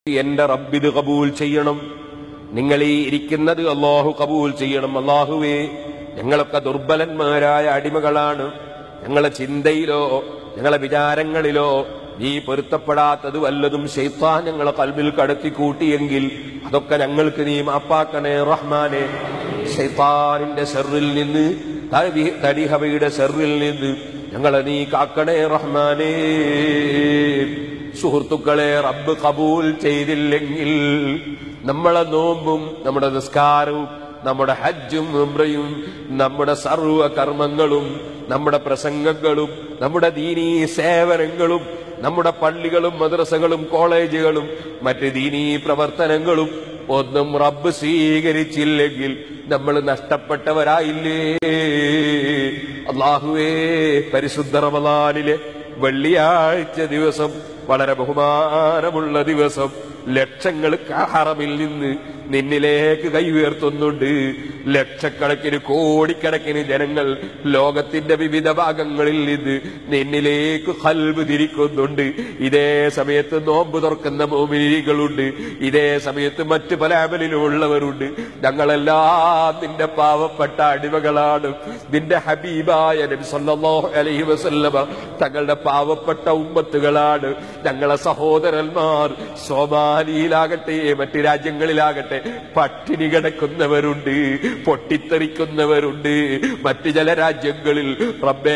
എന്റെ റബ്ബിത് കബൂൽ ചെയ്യണം നിങ്ങൾ ഈ ഇരിക്കുന്നത് അള്ളാഹു കബൂൽ ചെയ്യണം അള്ളാഹുവേ ഞങ്ങളൊക്കെ ദുർബലന്മാരായ അടിമകളാണ് ഞങ്ങളെ ചിന്തയിലോ ഞങ്ങളെ വിചാരങ്ങളിലോ നീ പൊരുത്തപ്പെടാത്തത് വല്ലതും ഷെയ്ത്താൻ ഞങ്ങളെ കൽവിൽ കടത്തി കൂട്ടിയെങ്കിൽ അതൊക്കെ ഞങ്ങൾക്ക് നീ മാപ്പാക്കണേ റഹ്മാനെ ഷെയ്ത്താനിന്റെ ഷെറിൽ നിന്ന് തടി- തടിഹവയുടെ ഷെറിൽ നിന്ന് ഞങ്ങളെ നീ കാക്കണേ റഹ്മാനേ സുഹൃത്തുക്കളെ റബ്ബ് കബൂൽ ചെയ്തില്ലെങ്കിൽ നമ്മളെ നോമ്പും നമ്മുടെ നിസ്കാരവും നമ്മുടെ ഹജ്ജും ഉംറയും നമ്മുടെ സർവ കർമ്മങ്ങളും നമ്മുടെ പ്രസംഗങ്ങളും നമ്മുടെ ദീനീ സേവനങ്ങളും നമ്മുടെ പള്ളികളും മദ്രസകളും കോളേജുകളും മറ്റ് ദീനീ പ്രവർത്തനങ്ങളും ഒന്നും റബ്ബ് സ്വീകരിച്ചില്ലെങ്കിൽ നമ്മൾ നഷ്ടപ്പെട്ടവരായില്ലേ അള്ളാഹുവേ പരിശുദ്ധ റമദാനിലെ വെള്ളിയാഴ്ച ദിവസം വളരെ ബഹുമാനമുള്ള ദിവസം ലക്ഷങ്ങൾ ഹറമിൽ നിന്ന് നിന്നിലേക്ക് കൈ ഉയർത്തുന്നുണ്ട് ലക്ഷക്കണക്കിന് കോടിക്കണക്കിന് ജനങ്ങൾ ലോകത്തിന്റെ വിവിധ ഭാഗങ്ങളിൽ നിന്ന് നിന്നിലേക്ക് കൽബ് തിരിക്കുന്നുണ്ട് ഇതേ സമയത്ത് നോമ്പ് തുറക്കുന്ന മോമിനികളുണ്ട് ഇതേ സമയത്ത് മറ്റു പല അമലിലുമുള്ളവരുണ്ട് ഞങ്ങളെല്ലാം നിന്റെ പാവപ്പെട്ട അടിമകളാണ് നിന്റെ ഹബീബായ നബി സല്ലല്ലാഹു അലൈഹി വസല്ലമ തങ്ങളുടെ പാവപ്പെട്ട ഉമ്മത്തുകളാണ് ഞങ്ങളെ സഹോദരന്മാർ സോമാലിയിലാകട്ടെ മറ്റ് രാജ്യങ്ങളിലാകട്ടെ പട്ടിണി കിടക്കുന്നവരുണ്ട് പൊട്ടിത്തെറിക്കുന്നവരുണ്ട് മറ്റു ചില രാജ്യങ്ങളിൽ റബ്ബേ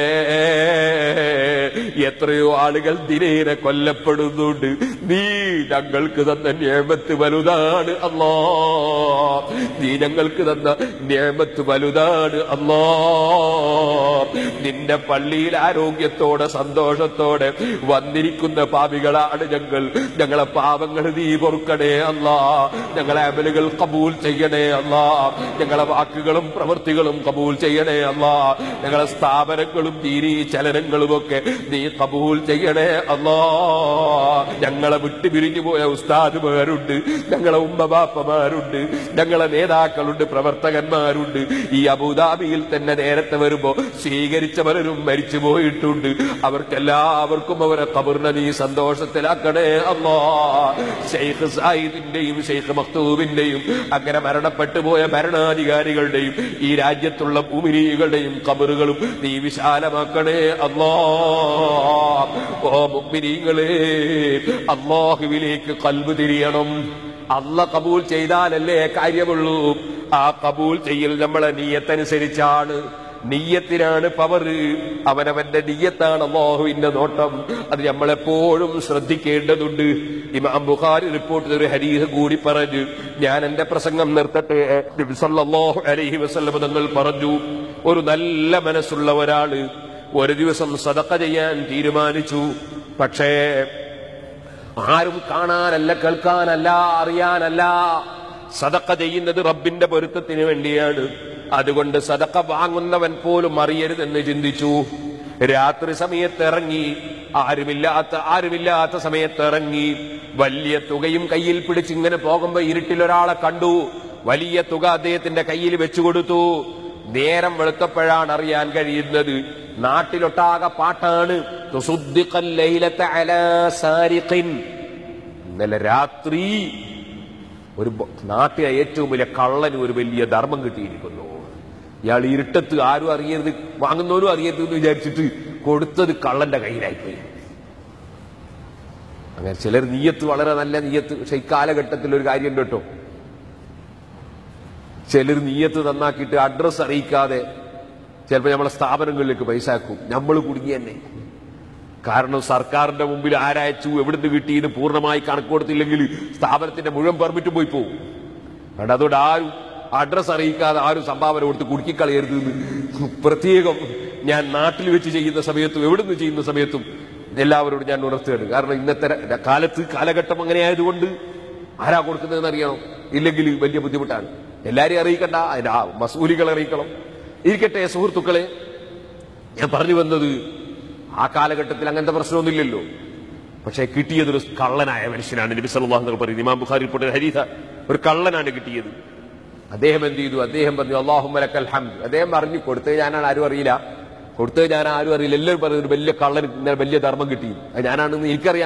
എത്രയോ ആളുകൾ ദിനേന കൊല്ലപ്പെടുന്നുണ്ട് നീ ഞങ്ങൾക്ക് തന്ന നിയമത്ത് വലുതാണ് അല്ലാ നീ ഞങ്ങൾക്ക് തന്ന നിയമത്ത് വലുതാണ് അല്ലാ നിന്റെ പള്ളിയിൽ ആരോഗ്യത്തോടെ സന്തോഷത്തോടെ വന്നിരിക്കുന്ന പാപികളാണ് ഞങ്ങൾ ഞങ്ങളെ പാപങ്ങൾ നീ പൊറുക്കണേ അല്ലാ ഞങ്ങളെ അമലുകൾ കബൂൽ ചെയ്യണേ അല്ലാ ഞങ്ങളെ വാക്കുകളും പ്രവൃത്തികളും കബൂൽ ചെയ്യണേ അല്ലാ ഞങ്ങളെ സ്ഥാപനങ്ങളും ദീനീ ചലനങ്ങളുമൊക്കെ നീ കബൂൽ ചെയ്യണേ അല്ലാ ഞങ്ങളെ വിട്ടു പിരിഞ്ഞു പോയ ഉസ്താദുമാരുണ്ട് ഞങ്ങളെ ഉമ്മബാപ്പമാരുണ്ട് ഞങ്ങളെ നേതാക്കളുണ്ട് പ്രവർത്തകന്മാരുണ്ട് ഈ അബുദാബിയിൽ തന്നെ നേരത്തെ വരുമ്പോ സ്വീകരിച്ച പലരും മരിച്ചു പോയിട്ടുണ്ട് അവർക്കെല്ലാവർക്കും അവരെ കബറിനെ നീ സന്തോഷത്തിലാക്കണേ അല്ലാ ഷെയ്ഖ് സായിദിന്റെയും ഷെയ്ഖ് മഖ്തൂബിന്റെയും അങ്ങനെ മരണപ്പെട്ടു പോയ ഭരണാധികാരികളുടെയും ഈ രാജ്യത്തുള്ള ഭൂമിനീകളുടെയും കബറുകളും നീ വിശാലമാക്കണേ അല്ലാ ഓ മുഗ്മിനീങ്ങളെ അള്ളാഹുവിലേക്ക് കൽബ് തിരിയണം അല്ല കബൂൽ ചെയ്താലല്ലേ കാര്യമുള്ളൂ ആ കബൂൽ ചെയ്യൽ നമ്മളെ നീയത്തനുസരിച്ചാണ് നീയത്തിനാണ് പവർ അവനവന്റെ നീയത്താണ് അള്ളാഹുവിന്റെ നോട്ടം അത് നമ്മളെപ്പോഴും ശ്രദ്ധിക്കേണ്ടതുണ്ട് ഇമാം ബുഖാരി റിപ്പോർട്ട് ചെയ്ത ഒരു ഹരീസ് കൂടി പറഞ്ഞു ഞാൻ എന്റെ പ്രസംഗം നിർത്തട്ടെ നബി സല്ലല്ലാഹു അലൈഹി വസല്ലം തങ്ങൾ പറഞ്ഞു ഒരു നല്ല മനസ്സുള്ള ഒരാള് ഒരു ദിവസം സദക്ക ചെയ്യാൻ തീരുമാനിച്ചു പക്ഷേ ആരും കാണാനല്ല കേൾക്കാനല്ല അറിയാനല്ല സദക്ക ചെയ്യുന്നത് റബ്ബിന്റെ പൊരുത്തത്തിന് വേണ്ടിയാണ് അതുകൊണ്ട് സദക്ക വാങ്ങുന്നവൻ പോലും അറിയരുതെന്ന് ചിന്തിച്ചു രാത്രി സമയത്ത് ഇറങ്ങി ആരുമില്ലാത്ത ആരുമില്ലാത്ത സമയത്ത് ഇറങ്ങി വലിയ തുകയും കയ്യിൽ പിടിച്ച് ഇങ്ങനെ പോകുമ്പോ ഇരുട്ടിൽ ഒരാളെ കണ്ടു വലിയ തുക അദ്ദേഹത്തിന്റെ കയ്യിൽ വെച്ചു കൊടുത്തു നേരം വെളുത്തപ്പോഴാണ് അറിയാൻ കഴിയുന്നത് നാട്ടിലൊട്ടാകെ പാട്ടാണ് തുസുദ്ദിഖൽ ലൈലത്ത അലാ സാരിഖിൻ. ഇന്നലെ രാത്രി ഒരു ബ- നാട്ടിലെ ഏറ്റവും വലിയ കള്ളന് ഒരു വലിയ ധർമ്മം കിട്ടിയിരിക്കുന്നു ഇയാൾ ഇരുട്ടത്ത് ആരും അറിയരുത് വാങ്ങുന്നവരും അറിയരുത് എന്ന് വിചാരിച്ചിട്ട് കൊടുത്തത് കള്ളന്റെ കയ്യിലായിപ്പോയി അങ്ങനെ ചിലർ നീയത്ത് വളരെ നല്ല നീയത്ത് പക്ഷെ ഈ കാലഘട്ടത്തിൽ ഒരു കാര്യം കേട്ടോ ചിലർ നീയത്ത് നന്നാക്കിയിട്ട് അഡ്രസ് അറിയിക്കാതെ ചിലപ്പോൾ നമ്മളെ സ്ഥാപനങ്ങളിലേക്ക് പൈസ ആക്കും നമ്മൾ കുടുങ്ങി തന്നെ കാരണം സർക്കാരിന്റെ മുമ്പിൽ ആരയച്ചു എവിടുന്ന് കിട്ടിയെന്ന് പൂർണ്ണമായി കണക്ക് കൊടുത്തില്ലെങ്കിൽ സ്ഥാപനത്തിന്റെ മുഴുവൻ പെർമിറ്റും പോയി പോകും അതുകൊണ്ട് അതുകൊണ്ട് ആരും അഡ്രസ് അറിയിക്കാതെ ആരും സംഭാവന കൊടുത്ത് കുടുക്കിക്കളയരുത് എന്ന് പ്രത്യേകം ഞാൻ നാട്ടിൽ വെച്ച് ചെയ്യുന്ന സമയത്തും എവിടുന്ന് ചെയ്യുന്ന സമയത്തും എല്ലാവരോടും ഞാൻ ഉണർത്തുകയാണ് കാരണം ഇന്നത്തെ ര- കാലത്ത് കാലഘട്ടം അങ്ങനെ ആയതുകൊണ്ട് ആരാ കൊടുക്കുന്നതെന്ന് അറിയണം ഇല്ലെങ്കിൽ വലിയ ബുദ്ധിമുട്ടാണ് എല്ലാരെയും അറിയിക്കണ്ട അതിന്റെ ആ മസൂലികളെ അറിയിക്കണം ഇരിക്കട്ടെ സുഹൃത്തുക്കളെ ഞാൻ പറഞ്ഞു വന്നത് ആ കാലഘട്ടത്തിൽ അങ്ങനത്തെ പ്രശ്നമൊന്നുമില്ലല്ലോ പക്ഷെ കിട്ടിയതൊരു കള്ളനായ മനുഷ്യനാണ് നബി സല്ലല്ലാഹു അലൈഹി വസല്ലം പറയുന്നത് ഇമാം ബുഖാരി റിപ്പോർട്ട് ഹരീത ഒരു കള്ളനാണ് കിട്ടിയത് അദ്ദേഹം എന്ത് ചെയ്തു അദ്ദേഹം പറഞ്ഞു അള്ളാഹു ലക്കൽ ഹംദ് അദ്ദേഹം പറഞ്ഞു കൊടുത്തത് ഞാനാണ് ആരും അറിയില്ല കൊടുത്തത് ഞാൻ ആരും അറിയില്ല എല്ലാവരും പറഞ്ഞു ഒരു വലിയ കള്ളന് ഇന്നലെ വലിയ ധർമ്മം കിട്ടി അത് ഞാനാണെന്ന് എനിക്കറിയാം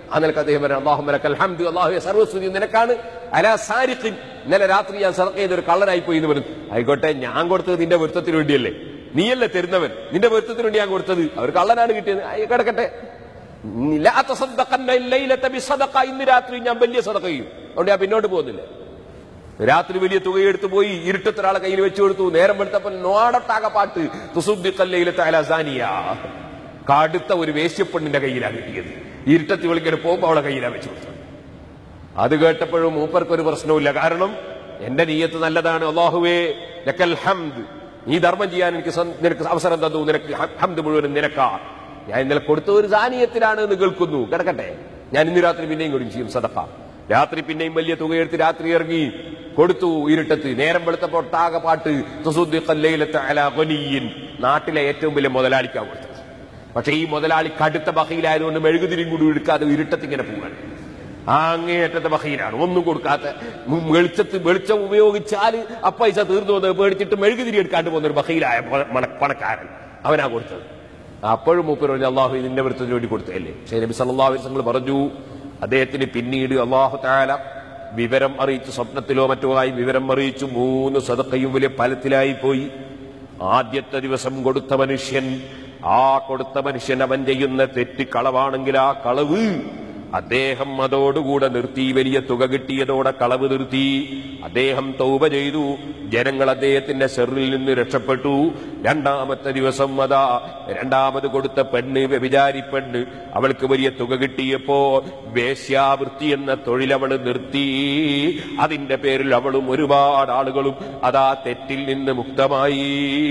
ആ നിലക്ക് അദ്ദേഹം പറയാം അള്ളാഹു മലക്കൽ ഹംദ് അള്ളാഹു സർവസ്തുതി നിനക്കാണ് അലാ സാരിഖിൻ ഇന്നലെ രാത്രി ഞാൻ സദക്ക ചെയ്ത ഒരു കള്ളനായി പോയി എന്ന് പറഞ്ഞു ആയിക്കോട്ടെ ഞാൻ കൊടുത്തത് നിന്റെ വൃത്തത്തിന് വേണ്ടിയല്ലേ നീയല്ലേ തരുന്നവൻ നിന്റെ വൃത്തത്തിന് വേണ്ടി ഞാൻ കൊടുത്തത് അവർ കള്ളനാണ് കിട്ടിയത് ആയി കിടക്കട്ടെ ലാ തസദ്ദഖന്ന ലൈലത ബിസദഖ. ഇന്ന് രാത്രി ഞാൻ വലിയ സദക്ക ചെയ്യും അതുകൊണ്ട് ഞാൻ പിന്നോട്ട് പോകുന്നില്ല രാത്രി വലിയ തുകയെടുത്ത് പോയി ഇരുട്ടത്ത് ഒരാളെ കയ്യിൽ വെച്ചു കൊടുത്തു നേരം വെളുത്തപ്പോൾ നോടട്ടാക പാട്ട് തുസുദ്ദിഖല്ലയിലത്തെ അലസാനിയ കടുത്ത ഒരു വേശ്യപ്പെണ്ണിന്റെ കയ്യിലാണ് കിട്ടിയത് ഇരുട്ടത്തി വിളിക്കാൻ പോകുമ്പോൾ അവളെ കയ്യിലാണ് വെച്ചു കൊടുത്തത് അത് കേട്ടപ്പോഴും മൂപ്പർക്ക് ഒരു പ്രശ്നവുമില്ല കാരണം എന്റെ നീയത്ത് നല്ലതാണ് അള്ളാഹുവേ ലക്കൽ ഹംദ് നീ ധർമ്മം ചെയ്യാൻ എനിക്ക് സ്വ- നിനക്ക് അവസരം തന്നു നിനക്ക് ഹ- ഹംദ് മുഴുവനും നിനക്കാ ഞാൻ ഇന്നലെ കൊടുത്ത ഒരു ദാനീയത്തിലാണ് എന്ന് കേൾക്കുന്നു കിടക്കട്ടെ ഞാൻ ഇന്ന് രാത്രി പിന്നെയും കൊടുക്കും ചെയ്യും സദഫ രാത്രി പിന്നെയും വലിയ തുകയെടുത്ത് രാത്രി ഇറങ്ങി കൊടുത്തു ഇരുട്ടത്ത് നേരം വെളുത്തപ്പോൾ ഒട്ടാകെ പാട്ട് തുസുദ്ദിഖല്ലയിലത്തെ അലാ ഖനിയ്യിൻ. നാട്ടിലെ ഏറ്റവും വലിയ മുതലാളിക്കാ കൊടുത്തത് പക്ഷെ ഈ മുതലാളി കടുത്ത ബഹയിലായതുകൊണ്ട് മെഴുകുതിരിയും കൂടി എടുക്കാതെ ഇരുട്ടത്ത് ഇങ്ങനെ പോവാണ് ആ അങ്ങേയറ്റത്തെ ബഹയിലാണ് ഒന്നും കൊടുക്കാത്ത ഉം വെളിച്ചത്ത് വെളിച്ചം ഉപയോഗിച്ചാൽ ആ പൈസ തീർന്നു വന്നത് പേടിച്ചിട്ട് മെഴുകുതിരി എടുക്കാണ്ട് പോകുന്ന ഒരു ബഹയിലായ പ- മണ- പണക്കാരൻ അവനാ കൊടുത്തത് അപ്പോഴും മൂപ്പർ പറഞ്ഞു അള്ളാഹു ഇതിന്റെ വൃത്തത്തിന് വേണ്ടി കൊടുത്തതല്ലേ പക്ഷേ നബി സല്ലല്ലാഹു അലൈഹി വസല്ലം പറഞ്ഞു അദ്ദേഹത്തിന് പിന്നീട് അള്ളാഹു താല വിവരം അറിയിച്ചു സ്വപ്നത്തിലോ മറ്റോ ആയി വിവരം അറിയിച്ചു മൂന്ന് സദക്കയും വലിയ ഫലത്തിലായി പോയി ആദ്യത്തെ ദിവസം കൊടുത്ത മനുഷ്യൻ ആ കൊടുത്ത മനുഷ്യൻ അവൻ ചെയ്യുന്ന തെറ്റ് കളവാണെങ്കിൽ ആ കളവ് അദ്ദേഹം അതോടുകൂടെ നിർത്തി വലിയ തുക കിട്ടിയതോടെ കളവ് നിർത്തി അദ്ദേഹം തൗബ ചെയ്തു ജനങ്ങൾ അദ്ദേഹത്തിന്റെ ഷെറിൽ നിന്ന് രക്ഷപ്പെട്ടു രണ്ടാമത്തെ ദിവസം അതാ രണ്ടാമത് കൊടുത്ത പെണ്ണ് വ്യഭിചാരി പെണ്ണ് അവൾക്ക് വലിയ തുക കിട്ടിയപ്പോ വേശ്യാവൃത്തി എന്ന തൊഴിൽ അവൾ നിർത്തി അതിന്റെ പേരിൽ അവളും ഒരുപാട് ആളുകളും അതാ തെറ്റിൽ നിന്ന് മുക്തമായി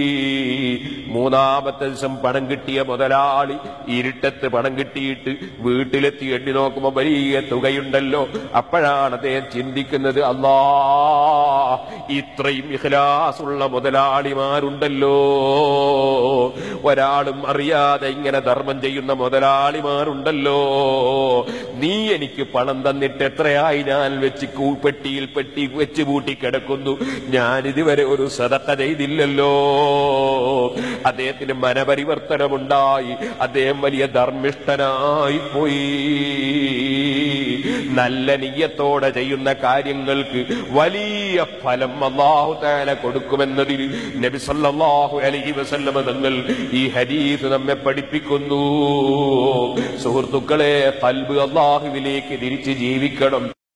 മൂന്നാമത്തെ ദിവസം പണം കിട്ടിയ മുതലാളി ഇരുട്ടത്ത് പണം കിട്ടിയിട്ട് വീട്ടിലെത്തി എണ്ണി നോക്കുമ്പോ വലിയ തുകയുണ്ടല്ലോ അപ്പോഴാണ് അദ്ദേഹം ചിന്തിക്കുന്നത് അല്ലാ ഇത്രയും ഇഖ്ലാസുള്ള മുതലാളിമാരുണ്ടല്ലോ ഒരാളും അറിയാതെ ഇങ്ങനെ ധർമ്മം ചെയ്യുന്ന മുതലാളിമാരുണ്ടല്ലോ നീ എനിക്ക് പണം തന്നിട്ട് എത്രയായി ഞാൻ വെച്ച് കൂ- പെട്ടിയിൽ പെട്ടി വെച്ച് പൂട്ടി കിടക്കുന്നു ഞാൻ ഇതുവരെ ഒരു സദക്ക ചെയ്തില്ലല്ലോ അദ്ദേഹത്തിന് മനപരിവർത്തനമുണ്ടായി അദ്ദേഹം വലിയ ധർമ്മിഷ്ഠനായി പോയി നല്ല നീയത്തോടെ ചെയ്യുന്ന കാര്യങ്ങൾക്ക് വലിയ ഫലം അള്ളാഹു താല കൊടുക്കുമെന്നതിൽ നബി സല്ലല്ലാഹു അലൈഹി വസല്ലമ തങ്ങൾ ഈ ഹദീസ് നമ്മെ പഠിപ്പിക്കുന്നു സുഹൃത്തുക്കളെ കൽബ് അള്ളാഹുവിലേക്ക് തിരിച്ച് ജീവിക്കണം